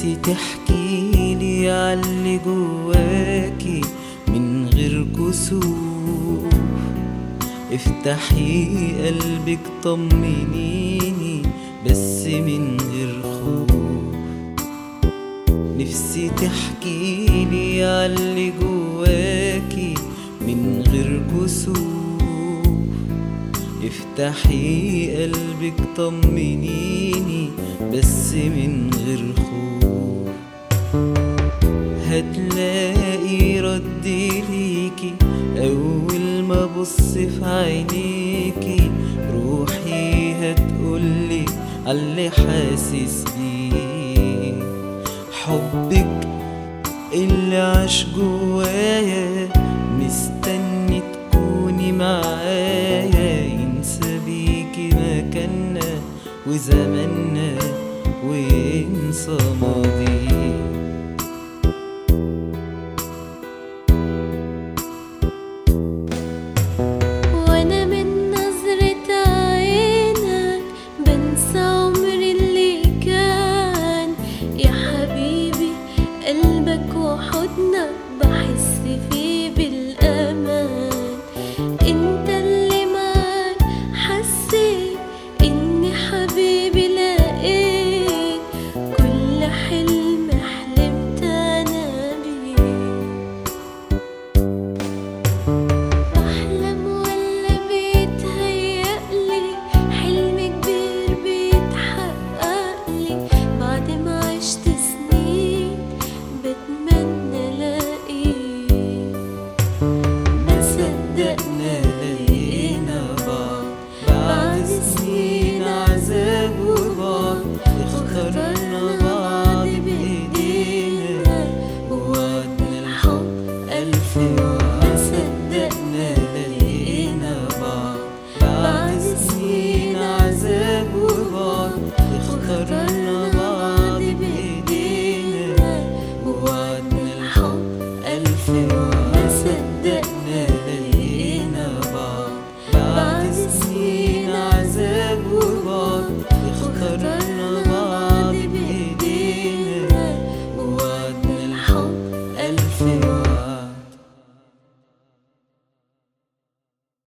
نفسي تحكيلي عاللي جواكي من غير كسوف افتحي قلبك طمنيني بس من غير خوف نفسي تحكيلي عاللي جواكي من غير كسوف افتحي قلبك طمنيني بس من غير خوف هتلاقي رد ليكي أول ما أبص في عينيكي روحي هتقولي عاللي حاسس بيه حبك اللي عاش جوايا مستني تكوني معايا ينسى بيكي مكاننا وزماننا وينسى ماضيه وانا من نظرة عينك بنسى عمري اللي كان يا حبيبي قلبك وحضنك بحس فيه بالامان انت اللي معاك حسيت اني حبيبي لقيت كل حلم حلمت انا بيه بحلم ولا بيتهيألي حلم كبير بيتحققلي بعد ما عشت سنين بتمنى الاقيه ما صدقنا لقينا بعض بعد سنين عذاب وبعد اخترنا بعض بإيدينا ووعدنا الحب ألف وعد ما صدقنا لقينا بعض بعد سنين عذاب وبعد اخترنا